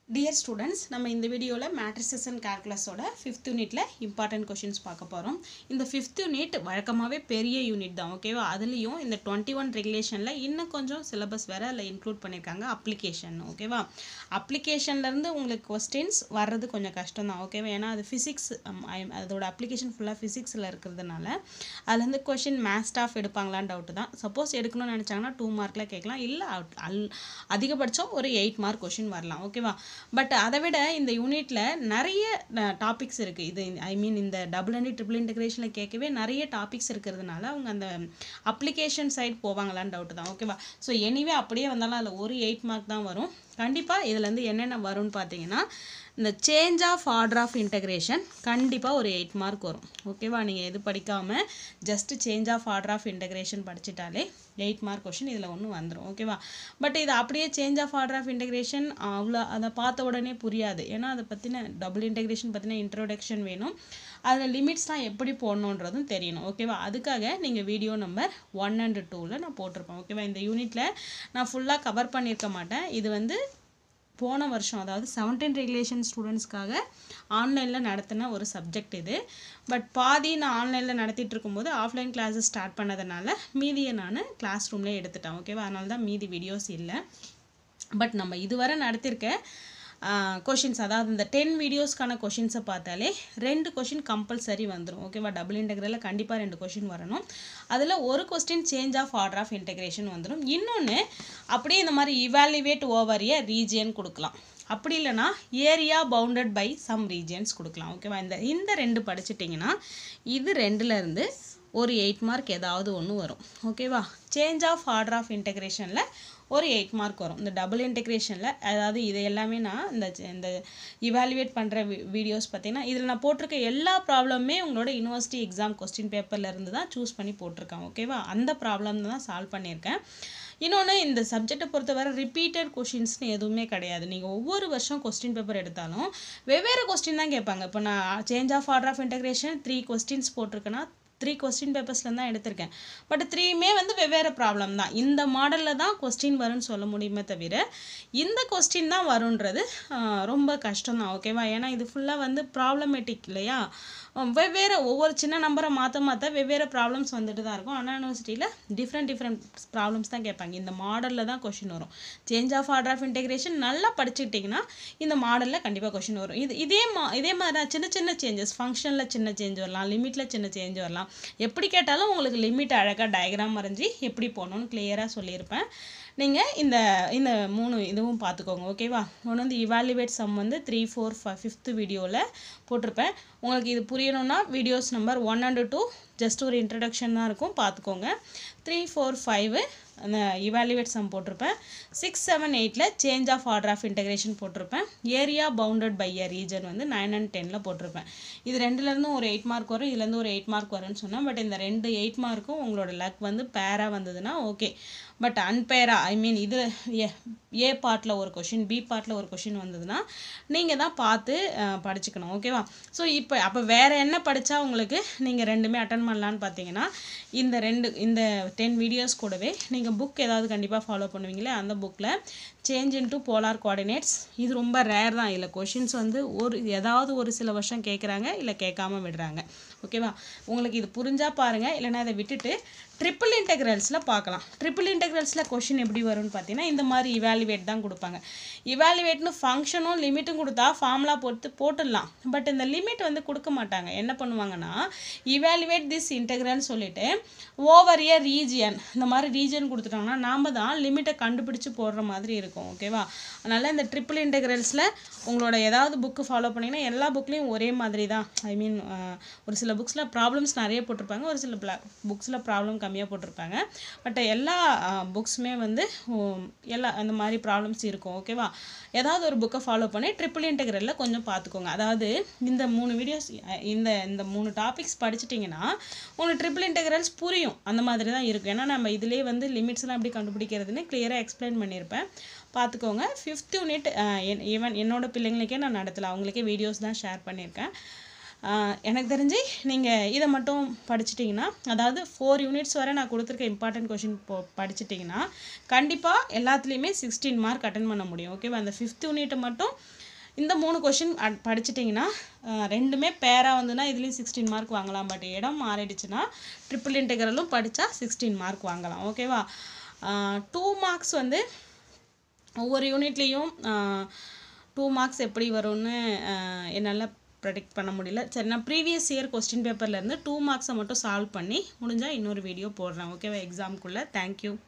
dear students நம்ம இந்த வீடியோவில் மேட்ரிசஸ் அண்ட் கால்குலஸோட ஃபிஃப்த் யூனிட்டில் இம்பார்ட்டன்ட் கொஷின்ஸ் பார்க்க போகிறோம் இந்த ஃபிஃப்த் யூனிட் வழக்கமாகவே பெரிய யூனிட் தான் ஓகேவா அதுலேயும் இந்த டுவெண்ட்டி ஒன் ரெகுலேஷனில் இன்னும் கொஞ்சம் சிலபஸ் வேறு அதில் இன்க்ளூட் பண்ணியிருக்காங்க அப்ளிகேஷன் ஓகேவா அப்ளிகேஷன்லேருந்து உங்களுக்கு கொஸ்டின்ஸ் வர்றது கொஞ்சம் கஷ்டம் தான் ஓகேவா ஏன்னா அது ஃபிசிக்ஸ் அதோட அப்ளிகேஷன் ஃபுல்லாக ஃபிசிக்ஸில் இருக்கிறதுனால அதுலேருந்து கொஷின் மேத்ஸ் ஸ்டாஃப் எடுப்பாங்களான்னு டவுட்டு தான் சப்போஸ் எடுக்கணும்னு நினச்சாங்கன்னா டூ மார்க்கில் கேட்கலாம் இல்லை அல் அதிகபட்சம் ஒரு எயிட் மார்க் கொஷின் வரலாம் ஓகேவா பட் அதை விட இந்த யூனிட்டில் நிறைய டாபிக்ஸ் இருக்குது இது ஐ மீன் இந்த டபுள் அண்ட் ட்ரிபிள் இன்டகிரேஷனில் கேட்கவே நிறைய டாபிக்ஸ் இருக்கிறதுனால அவங்க அந்த அப்ளிகேஷன் சைட் போவாங்களான்னு டவுட்டு தான் ஓகேவா ஸோ எனிவே அப்படியே வந்தாலும் அதில் ஒரு எயிட் மார்க் தான் வரும் கண்டிப்பாக இதுலேருந்து என்னென்ன வரும்னு பார்த்தீங்கன்னா இந்த change of order of integration கண்டிப்பாக ஒரு எயிட் மார்க் வரும் ஓகேவா நீங்கள் எது படிக்காமல் just change of order of integration படிச்சிட்டாலே எயிட் மார்க் கொஷின் இதில் ஒன்று வந்துடும் ஓகேவா பட் இது அப்படியே change of order of integration அவ்வளோ அதை பார்த்த உடனே புரியாது ஏன்னா அதை பற்றின டபுள் இன்டகிரேஷன் பற்றின இன்ட்ரோடக்ஷன் வேணும் அதில் லிமிட்ஸ்லாம் எப்படி போடணுன்றதும் தெரியணும் ஓகேவா அதுக்காக நீங்கள் வீடியோ நம்பர் ஒன் அண்ட் டூவில் நான் போட்டிருப்பேன் ஓகேவா இந்த யூனிட்டில் நான் ஃபுல்லாக கவர் பண்ணியிருக்க மாட்டேன் இது வந்து போன வருஷம் அதாவது செவன்டீன் ரெகுலேஷன் ஸ்டூடெண்ட்ஸ்க்காக ஆன்லைனில் நடத்தின ஒரு சப்ஜெக்ட் இது பட் பாதி நான் ஆன்லைனில் நடத்திட்டு இருக்கும்போது ஆஃப்லைன் கிளாஸஸ் ஸ்டார்ட் பண்ணதுனால மீதியை நான் கிளாஸ் ரூம்லேயே எடுத்துட்டேன் ஓகேவா அதனால தான் மீதி வீடியோஸ் இல்லை பட் நம்ம இதுவரை நடத்தியிருக்க கொஷின்ஸ் அதாவது இந்த டென் வீடியோஸ்க்கான கொஷின்ஸை பார்த்தாலே ரெண்டு கொஷின் கம்பல்சரி வந்துடும் ஓகேவா டபுள் இன்டெக்ரலில் கண்டிப்பாக ரெண்டு கொஷின் வரணும் அதில் ஒரு question change of order of integration வந்துடும் இன்னொன்று அப்படியே இந்த மாதிரி இவாலுவேட் ஓவர் ஏ ரீஜியன் கொடுக்கலாம் அப்படி இல்லைனா area bounded by some regions கொடுக்கலாம் ஓகேவா இந்த இந்த ரெண்டு படிச்சிட்டிங்கன்னா இது ரெண்டுலேருந்து ஒரு எயிட் மார்க் ஏதாவது ஒன்று வரும் ஓகேவா சேஞ்ச் ஆஃப் ஆர்டர் ஆஃப் இன்டெகிரேஷனில் ஒரு எயிட் மார்க் வரும் இந்த டபுள் இன்டெகிரேஷனில் அதாவது இது எல்லாமே நான் இந்த இந்த இவாலுவேட் பண்ணுற வீடியோஸ் பார்த்தீங்கன்னா இதில் நான் போட்டிருக்க எல்லா ப்ராப்ளமுமே உங்களோட யூனிவர்சிட்டி எக்ஸாம் கொஸ்டின் பேப்பரில் இருந்து தான் சூஸ் பண்ணி போட்டிருக்கேன் ஓகேவா அந்த ப்ராப்ளம் தான் சால்வ் பண்ணியிருக்கேன் இன்னொன்று இந்த சப்ஜெக்டை பொறுத்தவரை ரிப்பீட்டட் கொஷின்ஸ்னு எதுவுமே கிடையாது நீங்கள் ஒவ்வொரு வருஷம் கொஸ்டின் பேப்பர் எடுத்தாலும் வெவ்வேறு கொஸ்டின் தான் கேட்பாங்க இப்போ நான் change of order of integration three questions போட்டிருக்கேன்னா த்ரீ கொஸ்டின் பேப்பர்ஸில் தான் எடுத்திருக்கேன் பட் த்ரீயுமே வந்து வெவ்வேறு ப்ராப்ளம் தான் இந்த மாடலில் தான் கொஸ்டின் வரும்னு சொல்ல முடியுமே தவிர இந்த கொஸ்டின் தான் வருன்றது ரொம்ப கஷ்டம் தான் ஓகேவா ஏன்னா இது ஃபுல்லாக வந்து ப்ராப்ளமேட்டிக் இல்லையா வெவ்வேறு ஒவ்வொரு சின்ன நம்பரை மாற்ற மாற்ற வெவ்வேறு ப்ராப்ளம்ஸ் வந்துட்டு தான் இருக்கும் அண்ணா யூனிவர்சிட்டியில் டிஃப்ரெண்ட் டிஃப்ரெண்ட் ப்ராப்ளம்ஸ் தான் கேட்பாங்க இந்த மாடலில் தான் கொஷின் வரும் change of order of integration நல்லா படிச்சுக்கிட்டிங்கன்னா இந்த மாடலில் கண்டிப்பாக கொஷின் வரும் இது இதே மா இதே மாதிரி தான் சின்ன சின்ன சேஞ்சஸ் ஃபங்க்ஷனில் சின்ன சேஞ்ச் வரலாம் லிமிட்டில் சின்ன சேஞ்ச் வரலாம் எப்படி கேட்டாலும் உங்களுக்கு லிமிட் அழகாக டயக்ராம் வரைஞ்சி எப்படி போகணுன்னு கிளியராக சொல்லியிருப்பேன் நீங்கள் இந்த இந்த மூணு இதுவும் பார்த்துக்கோங்க ஓகேவா ஒன்று வந்து இவாலுவேட் சம் வந்து த்ரீ ஃபோர் ஃபிஃப்த்து வீடியோவில் போட்டிருப்பேன் உங்களுக்கு இது புரியணும்னா videos number one and two just ஒரு இன்ட்ரடக்ஷன் தான் இருக்கும் பார்த்துக்கோங்க த்ரீ ஃபோர் ஃபைவு அந்த இவாலுவேட் சம் போட்டிருப்பேன் சிக்ஸ் செவன் எயிட்டில் change of order of integration போட்டிருப்பேன் area bounded by a region வந்து நைன் அண்ட் டெனில் போட்டிருப்பேன் இது ரெண்டுலேருந்தும் ஒரு எயிட் மார்க் வரும் இதுலேருந்து ஒரு எயிட் மார்க் வரும்னு சொன்னேன் பட் இந்த ரெண்டு எயிட் மார்க்கும் உங்களோட லக் வந்து பேராக வந்ததுன்னா ஓகே பட் அன்பேரா ஐ மீன் இது ஏ பார்ட்டில் ஒரு கொஷின் பி பார்ட்டில் ஒரு கொஷின் வந்ததுன்னா நீங்கள் தான் பார்த்து படிச்சுக்கணும் ஓகேவா ஸோ இப்போ அப்போ வேறு என்ன படித்தா உங்களுக்கு நீங்கள் ரெண்டுமே அட்டன் பண்ணலான்னு பார்த்தீங்கன்னா இந்த ரெண்டு இந்த டென் வீடியோஸ் கூடவே நீங்கள் புக் ஏதாவது கண்டிப்பாக ஃபாலோ பண்ணுவீங்களே அந்த புக்கில் சேஞ்ச் இன்ட்டு போலார் கோஆர்டினேட்ஸ் இது ரொம்ப ரேர் தான் இல்லை கொஷின்ஸ் வந்து ஒரு ஏதாவது ஒரு சில வருஷம் கேட்குறாங்க இல்லை கேட்காம விடுறாங்க ஓகேவா உங்களுக்கு இது புரிஞ்சால் பாருங்கள் இல்லைனா அதை விட்டுட்டு ட்ரிபிள் இன்டெக்ரல்ஸில் பார்க்கலாம் ட்ரிபிள் இன்டெக்ரல்ஸில் கொஷின் எப்படி வரும்னு பார்த்தீங்கன்னா இந்த மாதிரி இவாலுவேட் தான் கொடுப்பாங்க இவாலுவேட்னு ஃபங்க்ஷனும் லிமிட்டும் கொடுத்தா ஃபார்முலா போட்டு போட்டுடலாம் பட் இந்த லிமிட் வந்து கொடுக்க மாட்டாங்க என்ன பண்ணுவாங்கன்னா இவாலுவேட் திஸ் இன்டெக்ரல்னு சொல்லிட்டு ஓவர் ஏ ரீஜியன் இந்த மாதிரி ரீஜியன் கொடுத்துட்டாங்கன்னா நாம் தான் லிமிட்டை கண்டுபிடிச்சு போடுற மாதிரி இருக்கும் ஓகேவா அதனால் இந்த ட்ரிபிள் இன்டெக்ரல்ஸில் உங்களோட ஏதாவது புக்கு ஃபாலோ பண்ணிங்கன்னா எல்லா புக்லேயும் ஒரே மாதிரி தான் ஐ மீன் ஒரு சில புக்ஸில் ப்ராப்ளம்ஸ் நிறைய போட்டிருப்பாங்க ஒரு சில புக்ஸில் ப்ராப்ளம் கம்மியாக போட்டிருப்பாங்க பட் எல்லா புக்ஸுமே வந்து எல்லா அந்த மாதிரி ப்ராப்ளம்ஸ் இருக்கும் ஓகேவா ஏதாவது ஒரு புக்கை ஃபாலோ பண்ணி ட்ரிபிள் இன்டெகிரலில் கொஞ்சம் பார்த்துக்கோங்க அதாவது இந்த மூணு வீடியோஸ் இந்த இந்த மூணு டாபிக்ஸ் படிச்சிட்டிங்கன்னா உங்களுக்கு ட்ரிபிள் இன்டெகிரல்ஸ் புரியும் அந்த மாதிரி தான் இருக்கும் ஏன்னா நம்ம இதிலே வந்து லிமிட்ஸ்லாம் எப்படி கண்டுபிடிக்கிறதுன்னு கிளியராக எக்ஸ்பிளைன் பண்ணியிருப்பேன் பார்த்துக்கோங்க ஃபிஃப்த் யூனிட் ஈவன் என்னோட பிள்ளைங்களுக்கே நான் நடத்தலை அவங்களுக்கே வீடியோஸ் தான் ஷேர் பண்ணியிருக்கேன் ஆஹ் எனக்கு தெரிஞ்சு நீங்கள் இதை மட்டும் படிச்சிட்டிங்கன்னா அதாவது ஃபோர் யூனிட்ஸ் வரை நான் கொடுத்துருக்க இம்பார்ட்டன்ட் கொஷின் போ படிச்சிட்டிங்கன்னா கண்டிப்பாக எல்லாத்துலேயுமே சிக்ஸ்டீன் மார்க் அட்டன் பண்ண முடியும் ஓகேவா அந்த ஃபிஃப்த் யூனிட்டை மட்டும் இந்த மூணு கொஷின் படிச்சிட்டிங்கன்னா ஆஹ் ரெண்டுமே பேராக வந்துன்னா இதுலேயும் சிக்ஸ்டீன் மார்க் வாங்கலாம் பட் இடம் மாறிடுச்சுன்னா ட்ரிபிள் இன்டெகிரலும் படித்தா சிக்ஸ்டீன் மார்க் வாங்கலாம் ஓகேவா டூ மார்க்ஸ் வந்து ஒவ்வொரு யூனிட்லேயும் டூ மார்க்ஸ் எப்படி வரும்னு ஆஹ் என்னால் ப்ரெடிக்ட் பண்ண முடியல சரி நான் ப்ரீவியஸ் இயர் கொஸ்டின் பேப்பர்லேருந்து டூ மார்க்ஸை மட்டும் சால்வ் பண்ணி முடிஞ்சால் இன்னொரு வீடியோ போடுறேன் ஓகேவா எக்ஸாம்குள்ளே தேங்க்யூ